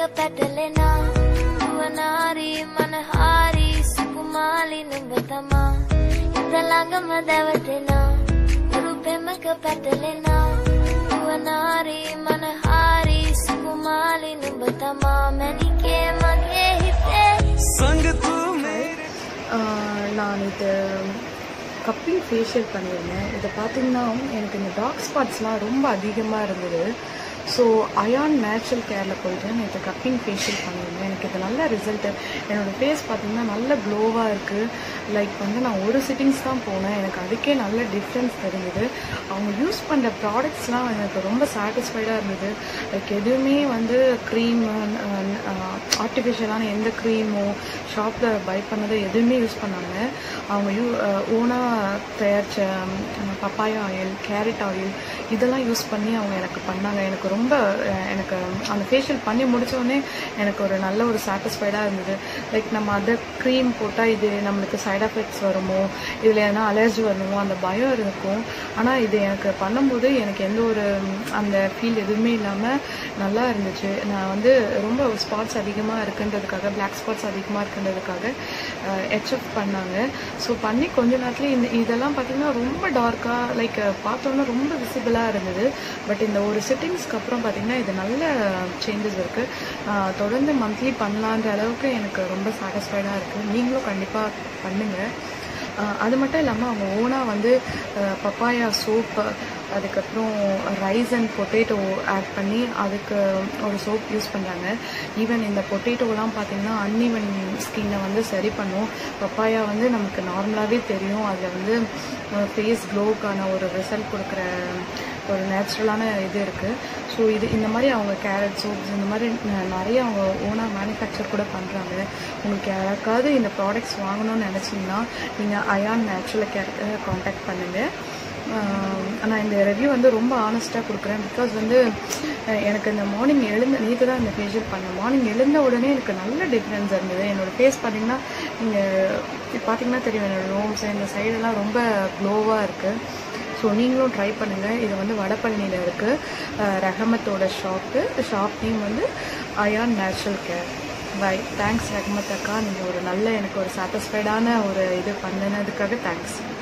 පැටලෙනා නුවනාරී මනහාරී සුකුමාලි නුඹ තමා හිත ළඟම දැවටෙනා රුපෙමක පැටලෙනා නුවනාරී මනහාරී සුකුමාලි නුඹ තමා මැනිකේ මගේ හිතේ संग तू मेरे ஆஹ் நான் இது கப்பிங் ஃபேஷியல் பண்ணியிருந்தேன் இதை பார்த்தீங்கன்னா எனக்கு இந்த டார்க் ஸ்பாட்ஸ்லாம் ரொம்ப அதிகமாக இருந்தது ஸோ அயான் நேச்சுரல் கேரில் போயிட்டு நான் இதை கப்பிங் ஃபேஷியல் பண்ணியிருந்தேன் எனக்கு இது நல்ல ரிசல்ட்டு என்னோடய ஃபேஸ் பார்த்தீங்கன்னா நல்ல க்ளோவாக இருக்குது லைக் வந்து நான் ஒரு சிட்டிங்ஸ் தான் போனேன் எனக்கு அதுக்கே நல்ல டிஃப்ரென்ஸ் தெரிஞ்சுது அவங்க யூஸ் பண்ணுற ப்ராடக்ட்ஸ்லாம் எனக்கு ரொம்ப சாட்டிஸ்ஃபைடாக இருந்தது லைக் எதுவுமே வந்து க்ரீம் ஆர்டிஃபிஷியலான எந்த க்ரீமோ ஷாப்பில் பை பண்ணதோ எதுவுமே யூஸ் பண்ணாங்க அவங்க யூ ஓனாக தயாரித்த பப்பாயா ஆயில் கேரட் ஆயில் இதெல்லாம் யூஸ் பண்ணி அவங்க எனக்கு பண்ணாங்க எனக்கு ரொம்ப அஹ், எனக்கு அந்த ஃபேஷியல் பண்ணி முடித்தோடனே எனக்கு ஒரு நல்ல ஒரு சாட்டிஸ்ஃபைடாக இருந்தது லைக் நம்ம அதை க்ரீம் போட்டால் இது நம்மளுக்கு சைட் எஃபெக்ட்ஸ் வருமோ இதில் எதனா அலர்ஜி வருமோ அந்த பயம் இருக்கும் ஆனால் இது எனக்கு பண்ணும்போது எனக்கு எந்த ஒரு ம், அந்த ஃபீல் எதுவுமே இல்லாமல் நல்லா இருந்துச்சு நான் வந்து ரொம்ப ஸ்பாட்ஸ் அதிகமாக இருக்குன்றதுக்காக பிளாக் ஸ்பாட்ஸ் அதிகமாக இருக்குன்றதுக்காக ஹெச்எஃப் பண்ணாங்க ஸோ பண்ணி கொஞ்ச நேரத்துல இந்த இதெல்லாம் பார்த்தீங்கன்னா ரொம்ப டார்க்காக லைக் பார்த்தோன்னா ரொம்ப விசிபிளாக இருந்தது பட் இந்த ஒரு சிட்டிங்ஸ்க்கு அப்புறம் பார்த்தீங்கன்னா இது நல்ல சேஞ்சஸ் இருக்குது தொடர்ந்து மந்த்லி பண்ணலான்ற அளவுக்கு எனக்கு ரொம்ப சாட்டிஸ்ஃபைடாக இருக்குது நீங்களும் கண்டிப்பாக பண்ணுங்கள் ஆஹ் அது மட்டும் இல்லாமல் அவங்க ஓனாக வந்து பப்பாயா சோப்பு அதுக்கப்புறம் ரைஸ் அண்ட் பொட்டேட்டோ ஆட் பண்ணி அதுக்கு ஒரு சோப் யூஸ் பண்ணுறாங்க ஈவன் இந்த பொட்டேட்டோலாம் பார்த்தீங்கன்னா அன்இவன் ஸ்கின்னை வந்து சரி பண்ணும் பப்பாயா வந்து நமக்கு நார்மலாகவே தெரியும் அதில் வந்து ஃபேஸ் க்ளோக்கான ஒரு ரிசல்ட் கொடுக்குற ஒரு நேச்சுரலான இது இருக்குது ஸோ இது இந்த மாதிரி அவங்க கேரட் சோப்ஸ் இந்த மாதிரி ந- நிறைய அவங்க ஓனாக மேனுஃபேக்சர் கூட பண்ணுறாங்க உங்களுக்கு யாருக்காவது இந்த ப்ராடக்ட்ஸ் வாங்கணும்னு நினச்சிங்கன்னா நீங்கள் அயான் நேச்சுரல் கேர் காண்டாக்ட் பண்ணுங்கள் நான் இந்த ரிவ்யூ வந்து ரொம்ப ஆனஸ்ட்டாக கொடுக்குறேன் பிகாஸ் வந்து அஹ், எனக்கு இந்த மார்னிங் எழுந்த நேற்று தான் இந்த ஃபேஷியல் பண்ணேன் மார்னிங் எழுந்த உடனே எனக்கு நல்ல டிஃப்ரென்ஸ் இருந்தது என்னோட ஃபேஸ் பார்த்தீங்கன்னா நீங்கள் பார்த்தீங்கன்னா தெரியும் என்னோட ரோம்ஸ் இந்த சைடெல்லாம் ரொம்ப க்ளோவாக இருக்குது ஸோ நீங்களும் ட்ரை பண்ணுங்கள் இது வந்து வடபழனியில் இருக்குது ரஹமத்தோட ஷாப்பு ஷாப் நேம் வந்து Ayaan natural care bye thanks Rahamath அக்கா நீங்கள் ஒரு நல்ல எனக்கு ஒரு சாட்டிஸ்ஃபைடான ஒரு இது பண்ணினதுக்காக தேங்க்ஸ்